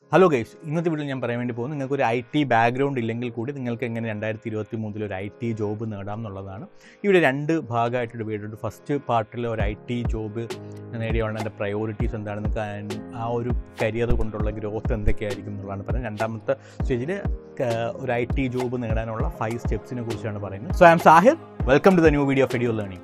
hello guys ഇന്നത്തെ video ഞാൻ പറയാൻ വേണ്ടി പോകുന്നത് നിങ്ങൾക്ക് ഒരു ഐ ടി ബാക്ക്ഗ്രൗണ്ട് ഇല്ലെങ്കിൽ കൂടി നിങ്ങൾക്ക് എങ്ങനെ രണ്ടായിരത്തി ഇരുപത്തി മൂന്നിൽ ഒരു ഐ ടി ജോബ് നേടാം എന്നുള്ളതാണ് ഇവിടെ രണ്ട് ഭാഗമായിട്ട് ഡിവൈഡ് ചെയ്തിട്ട് ഫസ്റ്റ് പാർട്ടിൽ ഒരു ഐ ടി ജോബ് നേടിയാണ് എൻ്റെ പ്രയോറിറ്റീസ് എന്താണ് നിങ്ങൾക്ക് ആ ഒരു കരിയർ കൊണ്ടുള്ള ഗ്രോത്ത് എന്തൊക്കെയായിരിക്കും എന്നുള്ളതാണ് പറയുന്നത് രണ്ടാമത്തെ സ്റ്റേജിൽ ഒരു ഐ ടി ജോബ് നേടാനുള്ള ഫൈവ് സ്റ്റെപ്സിനെ കുറിച്ചാണ് പറയുന്നത് so I am Sahir welcome to the new video of Edio learning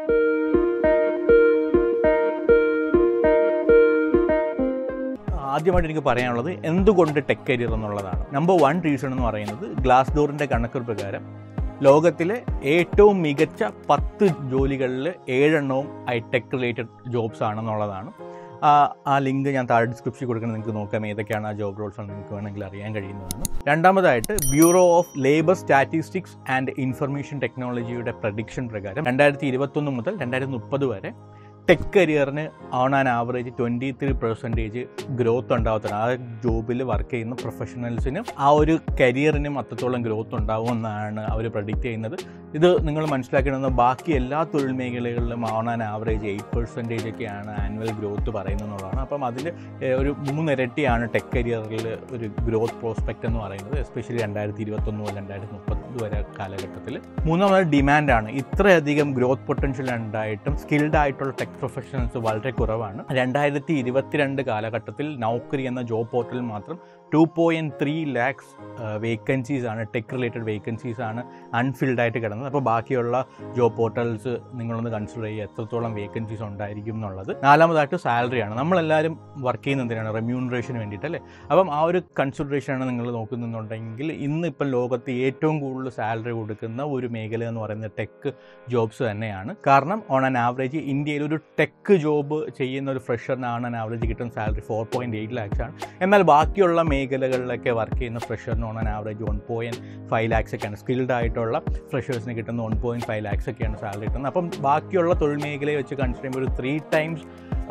ആദ്യമായിട്ട് എനിക്ക് പറയാനുള്ളത് എന്തുകൊണ്ട് ടെക് കരിയർ എന്നുള്ളതാണ് നമ്പർ വൺ റീസൺ എന്ന് പറയുന്നത് ഗ്ലാസ് ഡോറിൻ്റെ കണക്ക് പ്രകാരം ലോകത്തിലെ ഏറ്റവും മികച്ച പത്ത് ജോലികളിൽ ഏഴെണ്ണവും ഐ ടെക് റിലേറ്റഡ് ജോബ്സ് ആണെന്നുള്ളതാണ് ആ ലിങ്ക് ഞാൻ താഴെ ഡിസ്ക്രിപ്ഷനിൽ കൊടുക്കണം നിങ്ങൾക്ക് നോക്കാം ഏതൊക്കെയാണ് ആ ജോബ് റോൾസ് നിങ്ങൾക്ക് വേണമെങ്കിൽ അറിയാൻ കഴിയുന്നതാണ് രണ്ടാമതായിട്ട് bureau of labour statistics and information ടെക്നോളജിയുടെ പ്രഡിക്ഷൻ പ്രകാരം രണ്ടായിരത്തി ഇരുപത്തൊന്ന് മുതൽ രണ്ടായിരത്തി മുപ്പത് വരെ ടെക് കരിയറിന് on an average twenty three percentage growth ഉണ്ടാവത്തില്ല ആ ജോബിൽ വർക്ക് ചെയ്യുന്ന പ്രൊഫഷണൽസിനും ആ ഒരു കരിയറിനും അത്രത്തോളം ഗ്രോത്ത് ഉണ്ടാവുമെന്നാണ് അവർ പ്രഡിക്റ്റ് ചെയ്യുന്നത് ഇത് നിങ്ങൾ മനസ്സിലാക്കേണ്ടത് ബാക്കി എല്ലാ തൊഴിൽ മേഖലകളിലും on an average eight percentage ഒക്കെയാണ് ആനുവൽ ഗ്രോത്ത് പറയുന്നതെന്നുള്ളതാണ് അപ്പം അതിൽ ഒരു മൂന്നിരട്ടിയാണ് ടെക് കരിയറിൽ ഒരു ഗ്രോത്ത് പ്രോസ്പെക്റ്റ് എന്ന് പറയുന്നത് എസ്പെഷ്യലി രണ്ടായിരത്തി ഇരുപത്തൊന്ന് മുതൽ രണ്ടായിരത്തി മുപ്പത് വരെ കാലഘട്ടത്തിൽ മൂന്നാമത് ഡിമാൻഡാണ് ഇത്രയധികം ഗ്രോത്ത് പൊട്ടൻഷ്യൽ ഉണ്ടായിട്ടും സ്കിൽഡ് ആയിട്ടുള്ള ടെക് പ്രൊഫഷണൽസ് വളരെ കുറവാണ് രണ്ടായിരത്തി ഇരുപത്തിരണ്ട് കാലഘട്ടത്തിൽ നൗക്കരി എന്ന ജോബ് പോർട്ടലിൽ മാത്രം two point three lakhs vacancies ആണ് ടെക് റിലേറ്റഡ് വേക്കൻസീസ് ആണ് അൺഫിൽഡ് ആയിട്ട് കിടന്നത് അപ്പോൾ ബാക്കിയുള്ള ജോബ് പോർട്ടൽസ് നിങ്ങളൊന്ന് കൺസിഡർ ചെയ്യുക എത്രത്തോളം വേക്കൻസീസ് ഉണ്ടായിരിക്കും എന്നുള്ളത് നാലാമതായിട്ട് സാലറിയാണ് നമ്മളെല്ലാവരും വർക്ക് ചെയ്യുന്ന എന്തിനാണ് റെമ്യൂണറേഷന് വേണ്ടിയിട്ട് അല്ലേ അപ്പം ആ ഒരു കൺസിഡറേഷനാണ് നിങ്ങൾ നോക്കുന്നുണ്ടെങ്കിൽ ഇന്ന് ഇപ്പം ലോകത്ത് ഏറ്റവും കൂടുതൽ സാലറി കൊടുക്കുന്ന ഒരു മേഖല എന്ന് പറയുന്നത് ടെക് ജോബ്സ് തന്നെയാണ് കാരണം ഓൺ ആൻ ആവറേജ് ഇന്ത്യയിൽ ഒരു ടെക് ജോബ് ചെയ്യുന്ന ഒരു ഫ്രഷറിന് ഓൺ ആൻ ആവറേജ് കിട്ടുന്ന salary four point eight lakhs ആണ് എന്നാൽ ബാക്കിയുള്ള മേഖലകളിലൊക്കെ വർക്ക് ചെയ്യുന്ന ഫ്രഷറിന് on an average one point five lakhs ഒക്കെയാണ് സ്കിൽഡ് ആയിട്ടുള്ള ഫ്രഷേഴ്സിന് കിട്ടുന്ന വൺ പോയിൻറ്റ് ഫൈവ് ലാക്സ് ഒക്കെയാണ് സാലറി കിട്ടുന്നത് അപ്പം ബാക്കിയുള്ള തൊഴിൽ മേഖലയെ വെച്ച് കൺസിഡർ ചെയ്യുമ്പോൾ ഒരു three times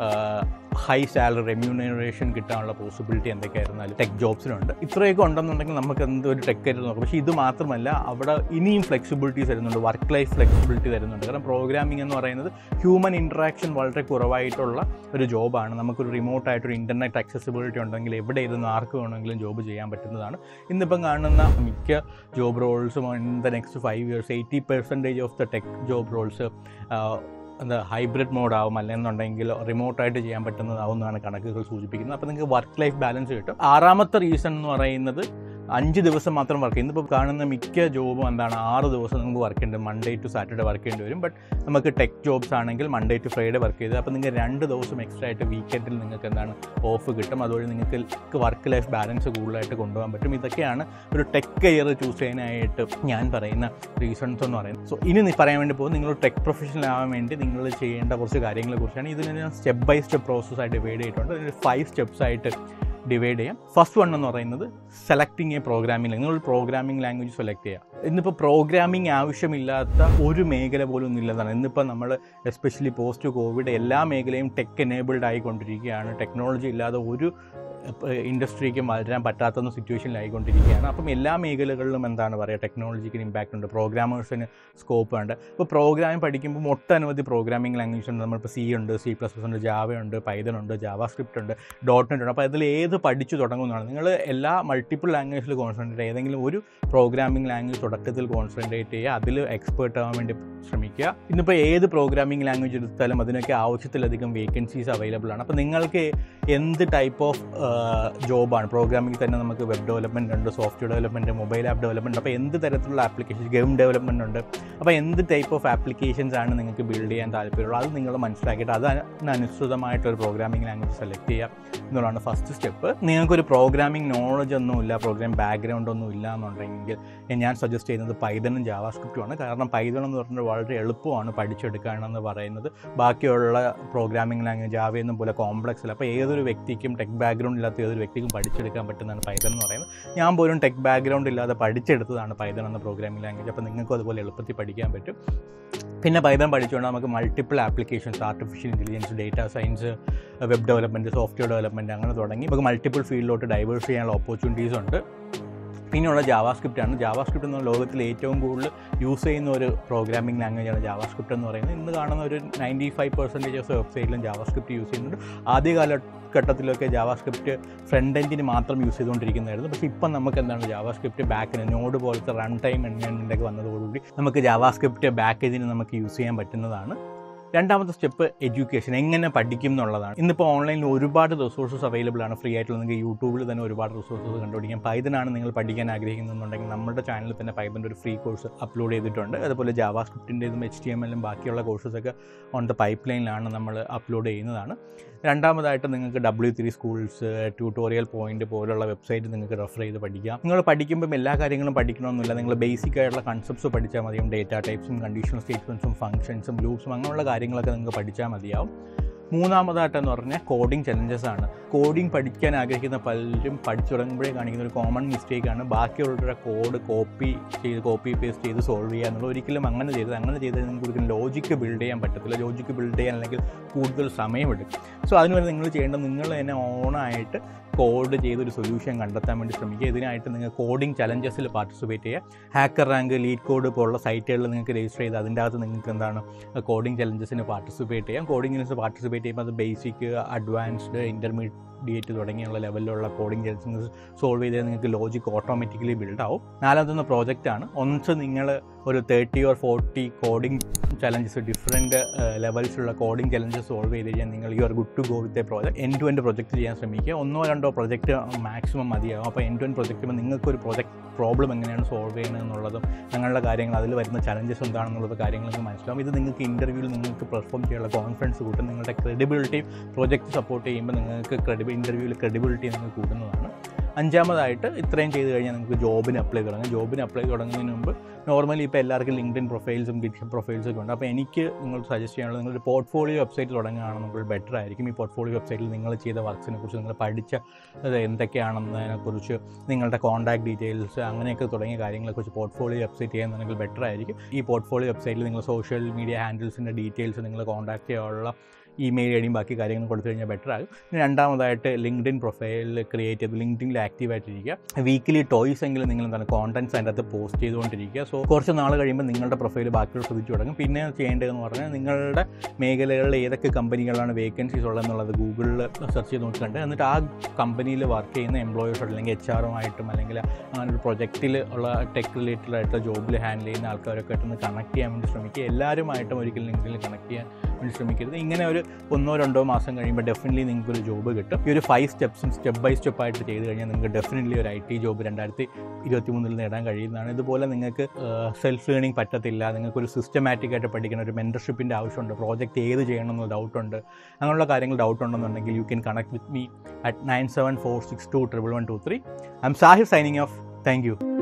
high salary remuneration കിട്ടാനുള്ള പോസിബിലിറ്റി എന്തൊക്കെയായിരുന്നാലും ടെക് ജോബ്സിനുണ്ട് ഇത്രയൊക്കെ ഉണ്ടെന്നുണ്ടെങ്കിൽ നമുക്ക് എന്തൊരു ടെക് ആയിട്ട് നോക്കാം പക്ഷേ ഇത് മാത്രമല്ല അവിടെ ഇനിയും ഫ്ലെക്സിബിലിറ്റീസ് തരുന്നുണ്ട് വർക്ക് ലൈഫ് ഫ്ലെക്സിബിലിറ്റി തരുന്നുണ്ട് കാരണം പ്രോഗ്രാമിംഗ് എന്ന് പറയുന്നത് ഹ്യൂമൻ ഇൻട്രാക്ഷൻ വളരെ കുറവായിട്ടുള്ള ഒരു ജോബാണ് നമുക്കൊരു റിമോട്ടായിട്ടൊരു ഇൻ്റർനെറ്റ് അക്സസിബിലിറ്റി ഉണ്ടെങ്കിൽ എവിടെ ഇരുന്ന് ആർക്ക് വേണമെങ്കിലും ജോബ് ചെയ്യാൻ പറ്റുന്നതാണ് ഇന്നിപ്പം കാണുന്ന മിക്ക ജോബ് റോൾസും in the next five years eighty percentage of the tech job roles എന്താ ഹൈബ്രിഡ് മോഡാവും അല്ലെന്നുണ്ടെങ്കിൽ റിമോട്ടായിട്ട് ചെയ്യാൻ പറ്റുന്നതാവും എന്നാണ് കണക്കുകൾ സൂചിപ്പിക്കുന്നത് അപ്പോൾ നിങ്ങൾക്ക് വർക്ക് ലൈഫ് ബാലൻസ് കിട്ടും ആറാമത്തെ റീസൺ എന്ന് പറയുന്നത് അഞ്ച് ദിവസം മാത്രം വർക്ക് ചെയ്യും ഇന്നിപ്പോൾ കാണുന്ന മിക്ക ജോബും എന്താണ് ആറ് ദിവസം നമുക്ക് വർക്ക് ചെയ്യേണ്ടത് മൺഡേ ടു സാറ്റർഡേ വർക്ക് ചെയ്യേണ്ടി വരും ബട്ട് നമുക്ക് ടെക് ജോബ്സ് ആണെങ്കിൽ മൺഡേ ടു ഫ്രൈഡേ വർക്ക് ചെയ്ത് അപ്പോൾ നിങ്ങൾക്ക് രണ്ട് ദിവസം എക്സ്ട്രാ ആയിട്ട് വീക്കെൻഡിൽ നിങ്ങൾക്ക് എന്താണ് ഓഫ് കിട്ടും അതുവഴി നിങ്ങൾക്ക് വർക്ക് ലൈഫ് ബാലൻസ് കൂടുതലായിട്ട് കൊണ്ടുപോകാൻ പറ്റും ഇതൊക്കെയാണ് ഒരു ടെക് കരിയർ ചൂസ് ചെയ്യാനായിട്ട് ഞാൻ പറയുന്ന റീസൺസ് എന്ന് പറയുന്നത് സോ ഇനി പറയാൻ വേണ്ടി പോകും നിങ്ങൾ ടെക് പ്രൊഫഷണൽ ആവാൻ വേണ്ടി നിങ്ങൾ ചെയ്യേണ്ട കുറച്ച് കാര്യങ്ങളെ കുറിച്ചാണ് ഇതിന് ഞാൻ സ്റ്റെപ്പ് ബൈ സ്റ്റെപ്പ് പ്രോസസ്സായിട്ട് ഡിവൈഡ് ചെയ്തിട്ടുണ്ട് അതിന് ഫൈവ് സ്റ്റെപ്സ് ആയിട്ട് ഡിവൈഡ് ചെയ്യാം ഫസ്റ്റ് വൺ എന്ന് പറയുന്നത് സെലക്ടിങ് എ പ്രോഗ്രാമിംഗ് നിങ്ങൾ ഒരു പ്രോഗ്രാമിംഗ് ലാംഗ്വേജ് സെലക്ട് ചെയ്യുക ഇന്നിപ്പോൾ പ്രോഗ്രാമിംഗ് ആവശ്യമില്ലാത്ത ഒരു മേഖല പോലും ഒന്നുമില്ലെന്നാണ് ഇന്നിപ്പോൾ നമ്മൾ എസ്പെഷ്യലി പോസ്റ്റ് കോവിഡ് എല്ലാ മേഖലയും ടെക് എനേബിൾഡ് ആയിക്കൊണ്ടിരിക്കുകയാണ് ടെക്നോളജി ഇല്ലാതെ ഒരു ഇൻഡസ്ട്രിക്ക് വളരാൻ പറ്റാത്ത സിറ്റുവേഷനിലായിക്കൊണ്ടിരിക്കുകയാണ് അപ്പം എല്ലാ മേഖലകളിലും എന്താണ് പറയുക ടെക്നോളജിക്ക് ഇമ്പാക്റ്റ് ഉണ്ട് പ്രോഗ്രാമേഴ്സിന് സ്കോപ്പ് ഉണ്ട് ഇപ്പോൾ പ്രോഗ്രാമിംഗ് പഠിക്കുമ്പോൾ ഒട്ടനവധി പ്രോഗ്രാമിംഗ് ലാംഗ്വേജ് ഉണ്ട് നമ്മളിപ്പോൾ സി ഉണ്ട് സി പ്ലസ് പ്ലസ് ഉണ്ട് ജാവ ഉണ്ട് പൈതൺ ഉണ്ട് ജാവ സ്ക്രിപ്റ്റ് ഉണ്ട് ഡോട്ട് നെറ്റ് ഉണ്ട് അപ്പോൾ അതിൽ ഏത് പഠിച്ചു തുടങ്ങുന്നതാണ് നിങ്ങൾ എല്ലാ മൾട്ടിപ്പിൾ ലാംഗ്വേജിൽ കോൺസെൻട്രേറ്റ് ചെയ്യുക ഏതെങ്കിലും ഒരു പ്രോഗ്രാമിംഗ് ലാംഗ്വേജ് തുടക്കത്തിൽ കോൺസെൻട്രേറ്റ് ചെയ്യുക അതിൽ എക്സ്പേർട്ട് ആവാൻ വേണ്ടി ശ്രമിക്കുക ഇന്നിപ്പോൾ ഏത് പ്രോഗ്രാമിംഗ് ലാംഗ്വേജ് എടുത്താലും അതിനൊക്കെ ആവശ്യത്തിലധികം വേക്കൻസീസ് അവൈലബിൾ ആണ് അപ്പോൾ നിങ്ങൾക്ക് എന്ത് ടൈപ്പ് ഓഫ് ജോബാണ് പ്രോഗ്രാമിംഗ് തന്നെ നമുക്ക് വെബ് ഡെവലപ്മെൻറ്റ് ഉണ്ട് software development mobile app development അപ്പോൾ എന്ത് തരത്തിലുള്ള ആപ്ലിക്കേഷൻസ് ഗെയിം ഡെവലപ്മെൻറ്റ് ഉണ്ട് അപ്പോൾ എന്ത് ടൈപ്പ് ഓഫ് ആപ്ലിക്കേഷൻസ് ആണ് നിങ്ങൾക്ക് ബിൽഡ് ചെയ്യാൻ താല്പര്യമുള്ളത് അത് നിങ്ങൾ മനസ്സിലാക്കിയിട്ട് അതിനനുസൃതമായിട്ടൊരു പ്രോഗ്രാമിംഗ് ലാംഗ്വേജ് സെലക്ട് ചെയ്യുക എന്നുള്ളതാണ് ഫസ്റ്റ് സ്റ്റെപ്പ് നിങ്ങൾക്കൊരു പ്രോഗ്രാമിംഗ് നോളജ് ഒന്നുമില്ല പ്രോഗ്രാം ബാക്ക്ഗ്രൗണ്ട് ഒന്നും ഇല്ല എന്നുണ്ടെങ്കിൽ ഞാൻ സജസ്റ്റ് ചെയ്യുന്നത് പൈതണും ജാവാ സ്ക്രിപ്റ്റുമാണ് കാരണം പൈതൺ എന്ന് പറഞ്ഞാൽ വളരെ എളുപ്പമാണ് പഠിച്ചെടുക്കാനെന്ന് പറയുന്നത് ബാക്കിയുള്ള പ്രോഗ്രാമിംഗ് ലാംഗ്വേജ് ജാവയൊന്നും പോലെ കോംപ്ലക്സ് അല്ല അപ്പോൾ ഏതൊരു വ്യക്തിക്കും ടെക് ബാക്ക്ഗ്രൗണ്ട് ഇല്ലാത്ത ഏതൊരു വ്യക്തിക്കും പഠിച്ചെടുക്കാൻ പറ്റുന്നതാണ് പൈതൺ എന്ന് പറയുന്നത് ഞാൻ പോലും ടെക് ബാക്ക്ഗ്രൗണ്ട് ഇല്ലാതെ പഠിച്ചെടുത്തതാണ് പൈതൺ എന്ന പ്രോഗ്രാമിംഗ് ലാംഗ്വേജ് അപ്പോൾ നിങ്ങൾക്കും അതുപോലെ എളുപ്പത്തിൽ പഠിക്കാൻ പറ്റും പിന്നെ പൈതൺ പഠിച്ചുകൊണ്ട് നമുക്ക് multiple applications artificial intelligence data science web development software development അങ്ങനെ തുടങ്ങി നമുക്ക് മൾട്ടിപ്പിൾ ഫീൽഡിലോട്ട് ഡൈവേഴ്സ് ചെയ്യാനുള്ള ഓപ്പർച്യൂണിറ്റീസ് ഉണ്ട് പിന്നെയുള്ള ജാവാസ്ക്രിപ്റ്റ് ആണ് ജാവാസ്ക്രിപ്റ്റ് എന്ന ലോകത്തിൽ ഏറ്റവും കൂടുതൽ യൂസ് ചെയ്യുന്ന ഒരു പ്രോഗ്രാമിംഗ് ലാംഗ്വേജാണ് ജാവാസ്ക്രിപ്റ്റ് എന്ന് പറയുന്നത് ഇന്ന് കാണുന്ന ഒരു നയൻറ്റി ഫൈവ് പെർസെൻറ്റേജ് ഓഫ് വെബ്സൈറ്റിലും ജാവാസ്ക്രിപ്റ്റ് യൂസ് ചെയ്യുന്നുണ്ട് ആദ്യ കാലഘട്ടത്തിലൊക്കെ ജാവാസ്ക്രിപ്റ്റ് ഫ്രണ്ട് എൻഡിന് മാത്രം യൂസ് ചെയ്തുകൊണ്ടിരിക്കുന്നതായിരുന്നു പക്ഷേ ഇപ്പം നമുക്ക് എന്താണ് ജാവാസ്ക്രിപ്റ്റ് ബാക്കിന് നോഡ് പോലത്തെ റൺ ടൈം എൻവയോൺമെൻറ്റൊക്കെ വന്നതോടുകൂടി നമുക്ക് ജാവാസ്ക്രിപ്റ്റ് ബാക്കേജിന് നമുക്ക് യൂസ് ചെയ്യാൻ പറ്റുന്നതാണ് രണ്ടാമത്തെ സ്റ്റെപ്പ് എഡ്യൂക്കേഷൻ എങ്ങനെ പഠിക്കും എന്നുള്ളതാണ് ഇന്നിപ്പോൾ ഓൺലൈനിൽ ഒരുപാട് റിസോഴ്സസ് അവൈലബിൾ ആണ് ഫ്രീ ആയിട്ടുള്ള നിങ്ങൾക്ക് യൂട്യൂബിൽ തന്നെ ഒരുപാട് റിസോഴ്സസ് കണ്ടുപിടിക്കാം പൈതനാണ് നിങ്ങൾ പഠിക്കാൻ ആഗ്രഹിക്കുന്നുണ്ടെങ്കിൽ നമ്മുടെ ചാനലിൽ തന്നെ പൈതൻ്റെ ഒരു ഫ്രീ കോഴ്സ് അപ്ലോഡ് ചെയ്തിട്ടുണ്ട് അതുപോലെ ജാവാ സ്ക്രിപ്റ്റിൻ്റെതും എച്ച് ടി എം എല്ലും ബാക്കിയുള്ള കോഴ്സസൊക്കെ ഓൺ ദ പൈപ്പ് ലൈനിലാണ് നമ്മൾ അപ്ലോഡ് ചെയ്യുന്നതാണ് രണ്ടാമതായിട്ട് നിങ്ങൾക്ക് W three schools tutorial point പോലുള്ള വെബ്സൈറ്റ് നിങ്ങൾക്ക് റെഫർ ചെയ്ത് പഠിക്കാം നിങ്ങൾ പഠിക്കുമ്പം എല്ലാ കാര്യങ്ങളും പഠിക്കണമെന്നില്ല നിങ്ങൾ ബേസിക് ആയിട്ടുള്ള കൺസെപ്റ്റ്സ് പഠിച്ചാൽ മതിയാവും ഡേറ്റ ടൈപ്സും കണ്ടീഷണൽ സ്റ്റേറ്റ്മെൻറ്റ്സും ഫംഗ്ഷൻസും ലൂപ്സും അങ്ങനെയുള്ള കാര്യങ്ങളൊക്കെ നിങ്ങൾക്ക് പഠിച്ചാൽ മതിയാവും മൂന്നാമതായിട്ടെന്ന് പറഞ്ഞാൽ കോഡിംഗ് ചലഞ്ചസ് ആണ് കോഡിംഗ് പഠിക്കാൻ ആഗ്രഹിക്കുന്ന പലരും പഠിച്ചു തുടങ്ങുമ്പോഴേ കാണിക്കുന്ന ഒരു കോമൺ മിസ്റ്റേക്കാണ് ബാക്കിയുള്ളവരുടെ കോഡ് കോപ്പി ചെയ്ത് കോപ്പി പേസ്റ്റ് ചെയ്ത് സോൾവ് ചെയ്യുക എന്നുള്ളത് ഒരിക്കലും അങ്ങനെ ചെയ്തത് അങ്ങനെ ചെയ്താൽ നിങ്ങൾക്ക് ഒരിക്കലും ലോജിക്ക് ബിൽഡ് ചെയ്യാൻ പറ്റത്തില്ല ലോജിക്ക് ബിൽഡ് ചെയ്യാൻ അല്ലെങ്കിൽ കൂടുതൽ സമയമെടുക്കും സോ അതിനുവേണ്ടി നിങ്ങൾ ചെയ്യേണ്ടത് നിങ്ങൾ തന്നെ ഓണായിട്ട് കോഡ് ചെയ്തൊരു സൊല്യൂഷൻ കണ്ടെത്താൻ വേണ്ടി ശ്രമിക്കുക ഇതിനായിട്ട് നിങ്ങൾ കോഡിംഗ് ചലഞ്ചസിൽ പാർട്ടിസിപ്പേറ്റ് ചെയ്യുക ഹാക്കർ റാങ്ക് ലീഡ് കോഡ് പോലുള്ള സൈറ്റുകളിൽ നിങ്ങൾക്ക് രജിസ്റ്റർ ചെയ്ത് അതിൻ്റെ അകത്ത് നിങ്ങൾക്ക് എന്താണ് കോഡിംഗ് ചലഞ്ചസിന് പാർട്ടിസിപ്പേറ്റ് ചെയ്യാം കോഡിങ്ങിന് പാർട്ടിസിപ്പേറ്റ് ചെയ്യുമ്പോൾ അത് ബേസിക് അഡ്വാൻസ്ഡ് ഇൻ്റർമീഡിയറ്റ് തുടങ്ങിയുള്ള ലെവലിലുള്ള കോഡിംഗ് ചലഞ്ചസ് സോൾവ് ചെയ്താൽ നിങ്ങൾക്ക് ലോജിക് ഓട്ടോമാറ്റിക്കലി ബിൽഡ് ആവും നാലാമത്തെ പ്രോജക്റ്റ് ആണ് ഒന്നിച്ച് നിങ്ങൾ ഒരു thirty or forty coding challenges different ലെവൽസിലുള്ള കോഡിംഗ് ചലഞ്ചസ് സോൾവ് ചെയ്ത് കഴിഞ്ഞാൽ നിങ്ങൾ you are good to go with a project end to end project ചെയ്യാൻ ശ്രമിക്കുക ഒന്നോ രണ്ടോ പ്രൊജക്റ്റ് മാക്സിമം മതിയാകും അപ്പോൾ എൻ ടു എൻ പ്രൊജക്റ്റ് നിങ്ങൾക്കൊരു പ്രൊജക്റ്റ് പ്രോബ്ലം എങ്ങനെയാണ് സോൾവ് ചെയ്യുന്നത് എന്നുള്ളതും അങ്ങനെയുള്ള കാര്യങ്ങൾ അതിൽ വരുന്ന ചലഞ്ചസ് എന്താണെന്നുള്ളത് കാര്യങ്ങളൊക്കെ മനസ്സിലാവും ഇത് നിങ്ങൾക്ക് ഇൻ്റർവ്യൂവിൽ നിങ്ങൾക്ക് പെർഫോം ചെയ്യാനുള്ള കോൺഫിഡൻസ് കൂട്ടും നിങ്ങളുടെ ക്രെഡിബിലിറ്റിയും പ്രോജക്റ്റ് സപ്പോർട്ട് ചെയ്യുമ്പോൾ നിങ്ങൾക്ക് ക്രെഡിബിൾ ഇൻ്റർവ്യൂവിൽ ക്രെഡിബിലിറ്റി നിങ്ങൾക്ക് കൂടുന്നതാണ് അഞ്ചാമതായിട്ട് ഇത്രയും ചെയ്ത് കഴിഞ്ഞാൽ നിങ്ങൾക്ക് ജോബിന് അപ്ലൈ തുടങ്ങാം ജോബിന് അപ്ലൈ തുടങ്ങുന്നതിന് മുമ്പ് നോർമലി ഇപ്പോൾ എല്ലാവർക്കും ലിങ്ക്ഡിൻ പ്രൊഫൈൽസും ഗിറ്റ് പ്രൊഫൈൽസും ഒക്കെ ഉണ്ട് അപ്പോൾ എനിക്ക് നിങ്ങൾ സജസ്റ്റ് ചെയ്യാനുള്ളത് നിങ്ങളൊരു പോർട്ട്ഫോളിയോ വെബ്സൈറ്റ് തുടങ്ങുകയാണെങ്കിൽ ബെറ്റർ ആയിരിക്കും ഈ പോർട്ട്ഫോളിയോ വെബ്സൈറ്റിൽ നിങ്ങൾ ചെയ്ത വർക്ക്സിനെ കുറിച്ച് നിങ്ങൾ പഠിച്ച അത് എന്തൊക്കെയാണെന്നതിനെക്കുറിച്ച് നിങ്ങളുടെ കോൺടാക്ട് ഡീറ്റെയിൽസ് അങ്ങനെയൊക്കെ തുടങ്ങിയ കാര്യങ്ങളെക്കുറിച്ച് പോർട്ട്ഫോളിയോ വെബ്സൈറ്റ് ചെയ്യുന്നതെങ്കിൽ ബെറ്റർ ആയിരിക്കും ഈ പോർട്ട്ഫോളിയോ വെബ്സൈറ്റിൽ നിങ്ങൾ സോഷ്യൽ മീഡിയ ഹാൻഡിൽസിൻ്റെ ഡീറ്റെയിൽസ് നിങ്ങൾ കോൺടാക്ട് ചെയ്യാനുള്ള ഇമെയിൽ ഐഡിയും ബാക്കി കാര്യങ്ങളും കൊടുത്തു കഴിഞ്ഞാൽ ബെറ്റർ ആകും പിന്നെ രണ്ടാമതായിട്ട് ലിങ്ക്ഡിൻ പ്രൊഫൈൽ ക്രിയേറ്റ് ചെയ്ത് ലിങ്ക്ഡിനിൽ ആക്റ്റീവ് ആയിട്ടിരിക്കുക വീക്കിലി ടോയ്സ് എങ്കിലും നിങ്ങൾ എന്താണ് കോണ്ടൻറ്റ്സ് അതിൻ്റെ അകത്ത് പോസ്റ്റ് ചെയ്തുകൊണ്ടിരിക്കുക സോ കുറച്ച് നാൾ കഴിയുമ്പോൾ നിങ്ങളുടെ പ്രൊഫൈൽ ബാക്കിയുള്ള ശ്രദ്ധിച്ചു തുടങ്ങും പിന്നെ ചെയ്യേണ്ടതെന്ന് പറഞ്ഞാൽ നിങ്ങളുടെ മേഖലകളിൽ ഏതൊക്കെ കമ്പനികളാണ് വേക്കൻസീസ് ഉള്ളതെന്നുള്ളത് ഗൂഗിളിൽ സെർച്ച് ചെയ്ത് നോക്കിക്കണ്ട് എന്നിട്ട് ആ കമ്പനിയിൽ വർക്ക് ചെയ്യുന്ന എംപ്ലോയേഴ്സ് അല്ലെങ്കിൽ എച്ച് ആറുമായിട്ടും അല്ലെങ്കിൽ അങ്ങനെ ഒരു പ്രൊജക്റ്റിൽ ഉള്ള ടെക് റിലേറ്റഡ് ആയിട്ടുള്ള ജോബിൽ ഹാൻഡിൽ ചെയ്യുന്ന ആൾക്കാരൊക്കെ ആയിട്ടൊന്ന് കണക്ട് ചെയ്യാൻ വേണ്ടി ശ്രമിക്കുക എല്ലാവരുമായിട്ടും ഒരിക്കലും ലിങ്കിൽ കണക്ട് ചെയ്യാൻ വേണ്ടി ശ്രമിക്കരുത് ഇങ്ങനെ ഒരു ഒന്നോ രണ്ടോ മാസം കഴിയുമ്പോൾ ഡെഫിനറ്റ്ലി നിങ്ങൾക്ക് ഒരു ജോബ് കിട്ടും ഈ ഒരു ഫൈവ് സ്റ്റെപ്സും സ്റ്റെപ്പ് ബൈ സ്റ്റെപ്പ് ആയിട്ട് ചെയ്ത് കഴിഞ്ഞാൽ നിങ്ങൾക്ക് ഡെഫിനറ്റ്ലി ഒരു ഐ ടി ജോബ് രണ്ടായിരത്തി ഇരുപത്തി മൂന്നിൽ നേടാൻ കഴിയുന്നതാണ് ഇതുപോലെ നിങ്ങൾക്ക് സെൽഫ് ലേണിംഗ് പറ്റത്തില്ല നിങ്ങൾക്ക് ഒരു സിസ്റ്റമാറ്റിക് ആയിട്ട് പഠിക്കണം ഒരു മെൻറ്റർഷിപ്പിൻ്റെ ആവശ്യമുണ്ട് പ്രോജക്റ്റ് ഏത് ചെയ്യണമെന്ന് ഡൗട്ടുണ്ട് അങ്ങനെയുള്ള കാര്യങ്ങൾ ഡൗട്ട് ഉണ്ടെന്നുണ്ടെങ്കിൽ you can connect with me at nine seven four six two triple one two three I am Sahir signing off thank U